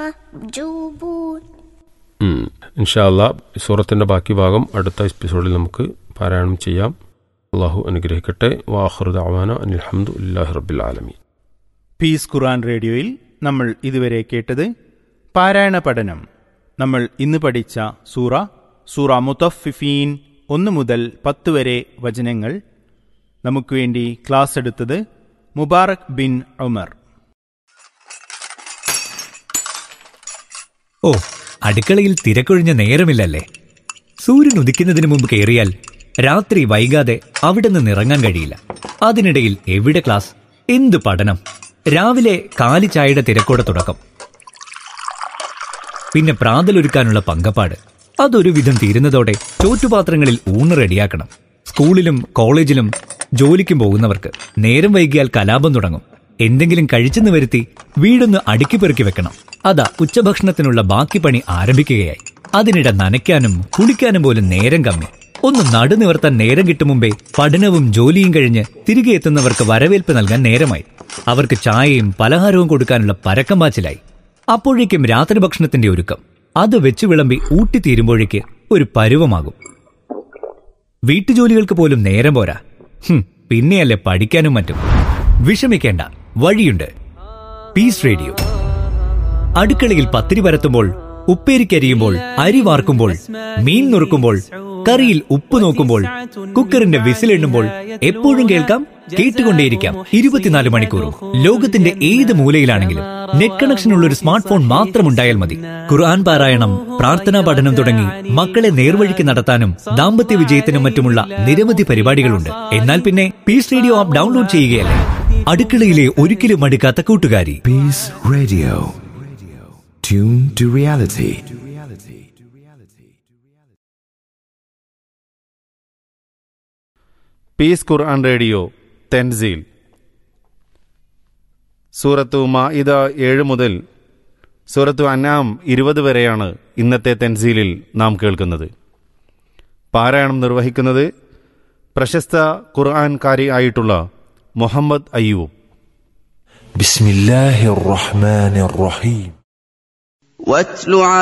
محجوبون ഇൻഷാല്ല സൂറത്തിൻ്റെ ബാക്കി ഭാഗം അടുത്ത എപ്പിസോഡിൽ നമുക്ക് പാരായണം ചെയ്യാം അള്ളാഹു അനുഗ്രഹിക്കട്ടെ വാഹൃദ് അവാന അനിൽഹമ്മദ് ഇല്ലാഹി റബ്ബിൽ ആലമീൻ പീസ് ഖുറാൻ റേഡിയോയിൽ നമ്മൾ ഇതുവരെ കേട്ടത് പാരായണ പഠനം നമ്മൾ ഇന്ന് പഠിച്ച സൂറ സൂറ മുത്തഫിഫീൻ ഒന്ന് മുതൽ പത്ത് വരെ വചനങ്ങൾ നമുക്ക് വേണ്ടി ക്ലാസ് എടുത്തത് മുബാറക് ബിൻ ഉമർ ഓ അടുക്കളയിൽ തിരക്കൊഴിഞ്ഞ നേരമില്ലല്ലേ സൂര്യൻ ഉദിക്കുന്നതിന് മുമ്പ് കയറിയാൽ രാത്രി വൈകാതെ അവിടെ നിന്ന് ഇറങ്ങാൻ കഴിയില്ല അതിനിടയിൽ എവിടെ ക്ലാസ് എന്ത് പഠനം രാവിലെ കാലി ചായയുടെ തിരക്കോടെ തുടക്കം പിന്നെ പ്രാതലൊരുക്കാനുള്ള പങ്കപ്പാട് അതൊരു വിധം തീരുന്നതോടെ ചോറ്റുപാത്രങ്ങളിൽ ഊണ് റെഡിയാക്കണം സ്കൂളിലും കോളേജിലും ജോലിക്കും പോകുന്നവർക്ക് നേരം വൈകിയാൽ കലാപം തുടങ്ങും എന്തെങ്കിലും കഴിച്ചെന്ന് വരുത്തി വീടൊന്ന് അടുക്കി പെറുക്കി വെക്കണം അതാ ഉച്ചഭക്ഷണത്തിനുള്ള ബാക്കി പണി ആരംഭിക്കുകയായി അതിനിടെ നനയ്ക്കാനും കുളിക്കാനും പോലും നേരം കമ്മി ഒന്ന് നടുനിവർത്താൻ നേരം കിട്ടും മുമ്പേ പഠനവും ജോലിയും കഴിഞ്ഞ് തിരികെ എത്തുന്നവർക്ക് വരവേൽപ്പ് നൽകാൻ നേരമായി അവർക്ക് ചായയും പലഹാരവും കൊടുക്കാനുള്ള പരക്കം പാച്ചിലായി അപ്പോഴേക്കും രാത്രി ഭക്ഷണത്തിന്റെ ഒരുക്കം അത് വെച്ച് വിളമ്പി ഊട്ടിത്തീരുമ്പോഴേക്ക് ഒരു പരുവമാകും വീട്ടുജോലികൾക്ക് പോലും നേരം പോരാ ഹും, പിന്നെയല്ലേ പഠിക്കാനും മറ്റും വിഷമിക്കേണ്ട വഴിയുണ്ട് പീസ് റേഡിയോ അടുക്കളയിൽ പത്തിരി പരത്തുമ്പോൾ ഉപ്പേരിക്കരിയുമ്പോൾ അരി വാർക്കുമ്പോൾ മീൻ നുറുക്കുമ്പോൾ കറിയിൽ ഉപ്പ് നോക്കുമ്പോൾ കുക്കറിന്റെ വിസിലെണ്ണുമ്പോൾ എപ്പോഴും കേൾക്കാം കേട്ടുകൊണ്ടേയിരിക്കാം ഇരുപത്തിനാല് മണിക്കൂറും ലോകത്തിന്റെ ഏത് മൂലയിലാണെങ്കിലും നെറ്റ് കണക്ഷൻ ഉള്ള ഒരു സ്മാർട്ട് ഫോൺ മാത്രം ഉണ്ടായാൽ മതി ഖുർആൻ പാരായണം പ്രാർത്ഥനാ പഠനം തുടങ്ങി മക്കളെ നേർവഴിക്ക് നടത്താനും ദാമ്പത്യ വിജയത്തിനും മറ്റുമുള്ള നിരവധി പരിപാടികളുണ്ട് എന്നാൽ പിന്നെ പീസ് റേഡിയോ ആപ്പ് ഡൗൺലോഡ് ചെയ്യുകയല്ലേ അടുക്കളയിലെ ഒരിക്കലും മടുക്കാത്ത കൂട്ടുകാരി Peace Radio. Tune to reality. Peace Quran radio തെൻസീൽ സൂറത്തു മാഇദ ഏഴ് മുതൽ സൂറത്തു അന്നാം ഇരുപത് വരെയാണ് ഇന്നത്തെ തെൻസീലിൽ നാം കേൾക്കുന്നത് പാരായണം നിർവഹിക്കുന്നത് പ്രശസ്ത ഖുർആൻകാരി ആയിട്ടുള്ള മുഹമ്മദ് അയ്യൂബ് بسم الله الرحمن الرحيم واتل